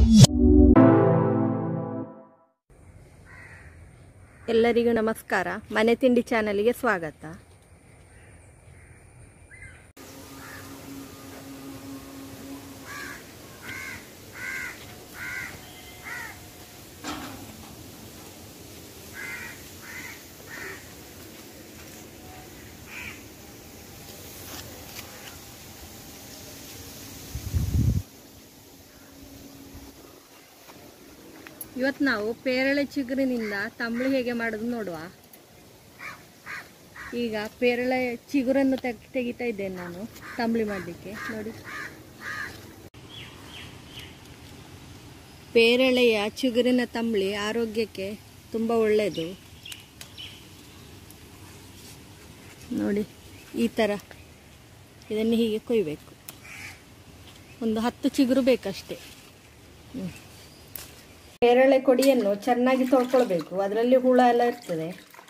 ಎಲ್ಲರಿಗೂ ನಮಸ್ಕಾರ ಮನೆ ತಿಂಡಿ ಚಾನಲ್ಗೆ ಸ್ವಾಗತ ಇವತ್ತು ನಾವು ಪೇರಳೆ ಚಿಗುರಿನಿಂದ ತಂಬಳಿ ಹೇಗೆ ಮಾಡೋದು ನೋಡುವ ಈಗ ಪೇರಳೆ ಚಿಗುರನ್ನು ತೆಗ್ ತೆಗಿತಾ ಇದ್ದೇನೆ ನಾನು ತಂಬಳಿ ಮಾಡಲಿಕ್ಕೆ ನೋಡಿ ಪೇರಳೆಯ ಚಿಗುರಿನ ತಂಬಳಿ ಆರೋಗ್ಯಕ್ಕೆ ತುಂಬ ಒಳ್ಳೆಯದು ನೋಡಿ ಈ ಥರ ಇದನ್ನು ಹೀಗೆ ಕೊಯ್ಬೇಕು ಒಂದು ಹತ್ತು ಚಿಗುರು ಬೇಕಷ್ಟೇ ಹ್ಞೂ ಪೇರಳೆ ಕೊಡಿಯನ್ನು ಚೆನ್ನಾಗಿ ತೊಳ್ಕೊಳ್ಬೇಕು ಅದರಲ್ಲಿ ಹುಳ ಎಲ್ಲ ಇರ್ತದೆ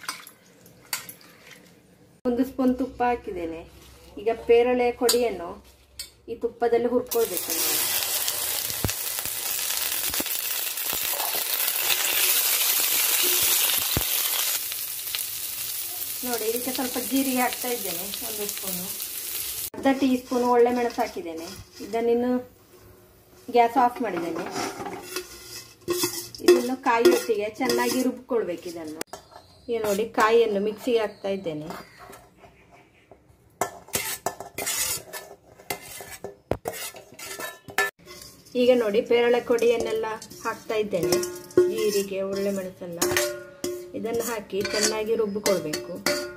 ಒಂದು ಸ್ಪೂನ್ ತುಪ್ಪ ಹಾಕಿದ್ದೇನೆ ಈಗ ಪೇರಳೆ ಕೊಡಿಯನ್ನು ಈ ತುಪ್ಪದಲ್ಲಿ ಹುರ್ಕೊಳ್ಬೇಕು ನಾವು ನೋಡಿ ಇದಕ್ಕೆ ಸ್ವಲ್ಪ ಜೀರಿಗೆ ಹಾಕ್ತಾ ಇದ್ದೇನೆ ಒಂದು ಸ್ಪೂನು ಅರ್ಧ ಟೀ ಸ್ಪೂನು ಒಳ್ಳೆ ಮೆಣಸು ಹಾಕಿದ್ದೇನೆ ಇದನ್ನಿನ್ನು ಗ್ಯಾಸ್ ಆಫ್ ಮಾಡಿದ್ದೇನೆ ಇದನ್ನು ಕಾಯಿ ಒಟ್ಟಿಗೆ ಚೆನ್ನಾಗಿ ರುಬ್ಕೊಳ್ಬೇಕು ಇದನ್ನು ಈಗ ನೋಡಿ ಕಾಯಿಯನ್ನು ಮಿಕ್ಸಿಗೆ ಹಾಕ್ತಾ ಇದ್ದೇನೆ ಈಗ ನೋಡಿ ಪೇರಳೆ ಕೊಡಿಯನ್ನೆಲ್ಲ ಹಾಕ್ತಾ ಇದ್ದೇನೆ ಜೀರಿಗೆ ಒಳ್ಳೆ ಮೆಣಸೆಲ್ಲ ಇದನ್ನು ಹಾಕಿ ಚೆನ್ನಾಗಿ ರುಬ್ಬಿಕೊಳ್ಬೇಕು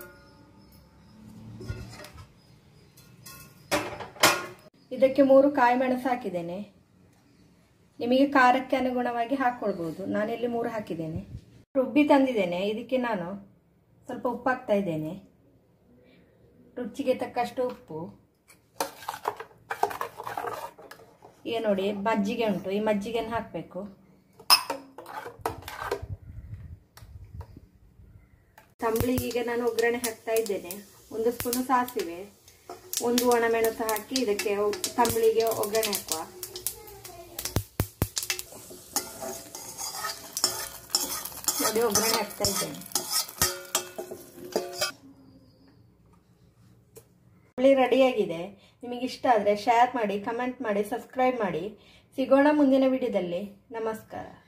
ಇದಕ್ಕೆ ಮೂರು ಕಾಯಿ ಮೆಣಸು ಹಾಕಿದ್ದೇನೆ ನಿಮಗೆ ಖಾರಕ್ಕೆ ಅನುಗುಣವಾಗಿ ಹಾಕ್ಕೊಳ್ಬೋದು ನಾನಿಲ್ಲಿ ಮೂರು ಹಾಕಿದ್ದೇನೆ ರುಬ್ಬಿ ತಂದಿದ್ದೇನೆ ಇದಕ್ಕೆ ನಾನು ಸ್ವಲ್ಪ ಉಪ್ಪು ಹಾಕ್ತಾ ಇದ್ದೇನೆ ರುಚಿಗೆ ತಕ್ಕಷ್ಟು ಉಪ್ಪು ಈಗ ನೋಡಿ ಮಜ್ಜಿಗೆ ಉಂಟು ಈ ಮಜ್ಜಿಗೆಯನ್ನು ಹಾಕಬೇಕು ತಂಬಳಿಗೆ ಈಗ ನಾನು ಒಗ್ಗರಣೆ ಹಾಕ್ತಾ ಇದ್ದೇನೆ ಒಂದು ಸ್ಪೂನು ಸಾಸಿವೆ ಒಂದು ಒಣಮೆಣಸು ಹಾಕಿ ಇದಕ್ಕೆ ತಂಬಳಿಗೆ ಒಗ್ಗರಣೆ ಹಾಕುವ ನೋಡಿ ಒಗ್ಗರಣೆ ಹಾಕ್ತಾ ಇದ್ದೇನೆ ಹುಳಿ ರೆಡಿಯಾಗಿದೆ ನಿಮಗೆ ಇಷ್ಟ ಆದರೆ ಶೇರ್ ಮಾಡಿ ಕಮೆಂಟ್ ಮಾಡಿ ಸಬ್ಸ್ಕ್ರೈಬ್ ಮಾಡಿ ಸಿಗೋಣ ಮುಂದಿನ ವಿಡಿಯೋದಲ್ಲಿ ನಮಸ್ಕಾರ